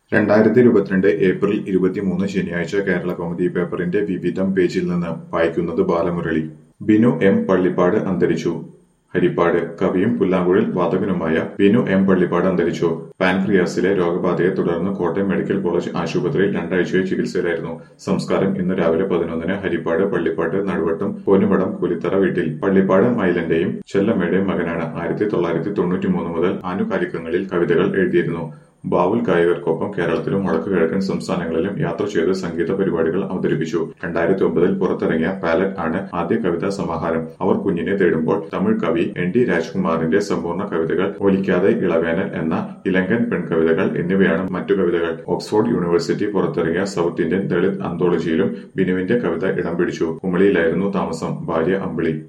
രണ്ടായിരത്തി ഇരുപത്തിരണ്ട് ഏപ്രിൽ ഇരുപത്തിമൂന്ന് ശനിയാഴ്ച കേരള കൗമുദി പേപ്പറിന്റെ വിവിധം പേജിൽ നിന്ന് വായിക്കുന്നത് ബാലമുരളി ബിനു എം പള്ളിപ്പാട് അന്തരിച്ചു ഹരിപ്പാട് കവിയും പുല്ലാങ്കുഴൽ വാദകനുമായ ബിനു എം പള്ളിപ്പാട് അന്തരിച്ചു പാൻക്രിയാസിലെ രോഗബാധയെ തുടർന്ന് കോട്ടയം മെഡിക്കൽ കോളേജ് ആശുപത്രിയിൽ രണ്ടാഴ്ചയായി ചികിത്സയിലായിരുന്നു സംസ്കാരം ഇന്ന് രാവിലെ പതിനൊന്നിന് ഹരിപ്പാട് പള്ളിപ്പാട്ട് നടുവട്ടം പൊന്നുമടം കുലിത്തറ വീട്ടിൽ പള്ളിപ്പാട് മൈലന്റെയും ചെല്ലമ്മയുടെയും മകനാണ് ആയിരത്തി തൊള്ളായിരത്തി തൊണ്ണൂറ്റിമൂന്ന് മുതൽ ആനുകാലികങ്ങളിൽ കവിതകൾ എഴുതിയിരുന്നു ബാവുൽ ഗായകർക്കൊപ്പം കേരളത്തിലും വടക്കു കിഴക്കൻ സംസ്ഥാനങ്ങളിലും യാത്ര ചെയ്ത് സംഗീത പരിപാടികൾ അവതരിപ്പിച്ചു രണ്ടായിരത്തി ഒമ്പതിൽ പുറത്തിറങ്ങിയ പാലറ്റ് ആണ് ആദ്യ കവിതാ സമാഹാരം അവർ കുഞ്ഞിനെ തേടുമ്പോൾ തമിഴ് കവി എൻ ഡി രാജ്കുമാറിന്റെ സമ്പൂർണ്ണ കവിതകൾ ഒലിക്കാതെ ഇളവേനൽ എന്ന ഇലങ്കൻ പെൺകവിതകൾ എന്നിവയാണ് മറ്റു കവിതകൾ ഓക്സ്ഫോർഡ് യൂണിവേഴ്സിറ്റി പുറത്തിറങ്ങിയ സൗത്ത് ഇന്ത്യൻ ദളിത് അന്തോളജിയിലും ബിനുവിന്റെ കവിത ഇടം പിടിച്ചു കുമളിയിലായിരുന്നു താമസം ഭാര്യ അമ്പിളി